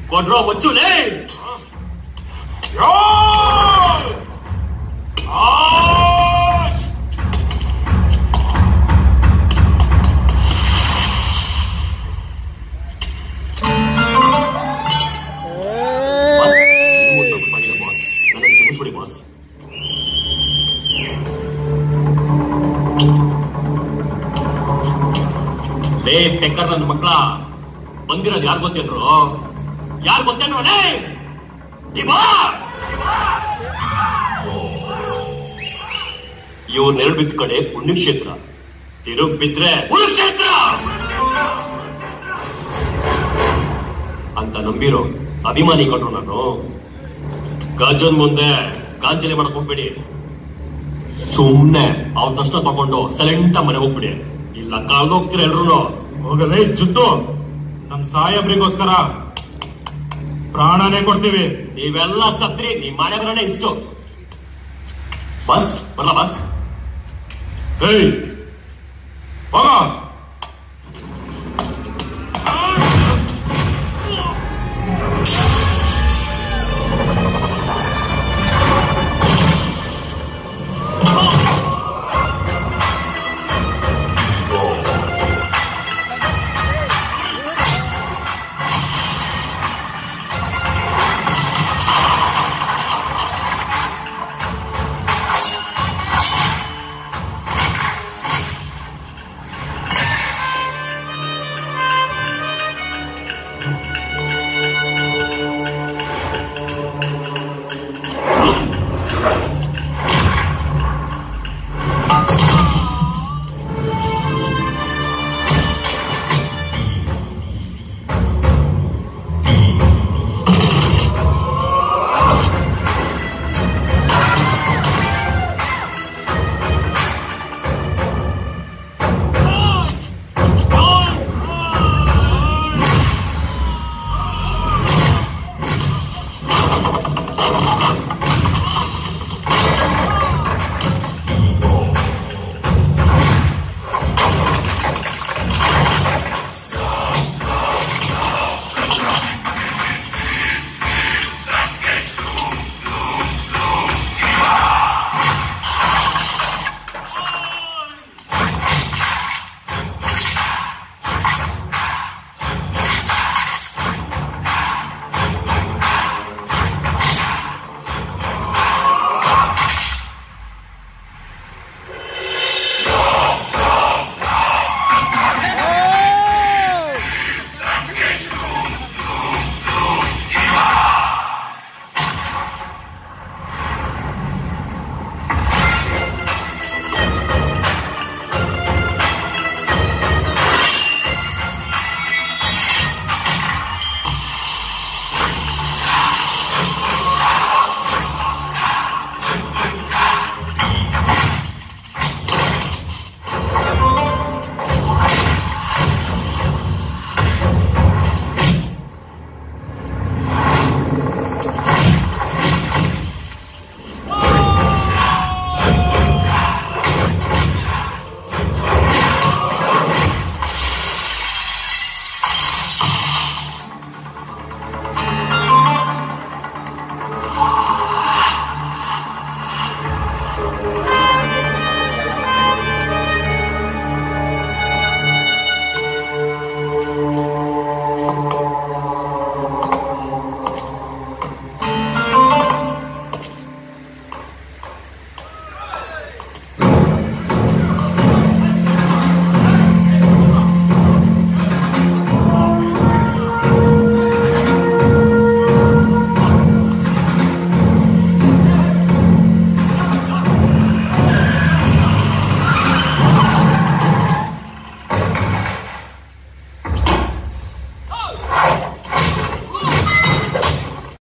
ಕೊಡ್ರೋ ಮಚ್ಚುಲೇ boss ನನಗೆ ಕ್ಷಮಿಸ್ಬಿಡಿ boss ಲೇ ಟೆಕ್ಕರ್ ನನ್ನ ಮಕ್ಕಳ ಬಂದಿರೋದು ಯಾರು ಗೊತ್ತೇನ್ರು ಯಾರು ಗೊತ್ತೇನ್ರು ಲೇ ಡಿಮಾಸ್ ಇವ್ರನ್ನೆರಡು ಬಿದ್ದ ಕಡೆ ಪುಣ್ಯಕ್ಷೇತ್ರ ತಿರುಗ್ ಬಿದ್ರೆ ಕುರುಕ್ಷೇತ್ರ ಅಂತ ನಂಬಿರೋ ಅಭಿಮಾನಿ ಕೊಟ್ರು ನಾನು ಗಜನ್ ಮುಂದೆ ಗಾಂಚಲಿ ಮಾಡಕ್ ಹೋಗ್ಬೇಡಿ ಸುಮ್ನೆ ಅವ್ರ ತಕ್ಷಣ ತಗೊಂಡು ಸೈಲೆಂಟ್ ಮನೆ ಹೋಗ್ಬಿಡಿ ಇಲ್ಲ ಕಳ್ದೋಗ್ತೀರ ಎಲ್ರು ಹೋಗಲೇ ಜುದ್ದು ನಮ್ ಸಾಹೇಬ್ರಿಗೋಸ್ಕರ ಪ್ರಾಣನೇ ಕೊಡ್ತೀವಿ ನೀವೆಲ್ಲ ಸತ್ರಿ ನೀವ್ ಮನೆ ಬರೋಣ ಇಷ್ಟು ಬಸ್ ಬರಲ್ಲ ಬಸ್ ಏಯ್ ಹೋಗ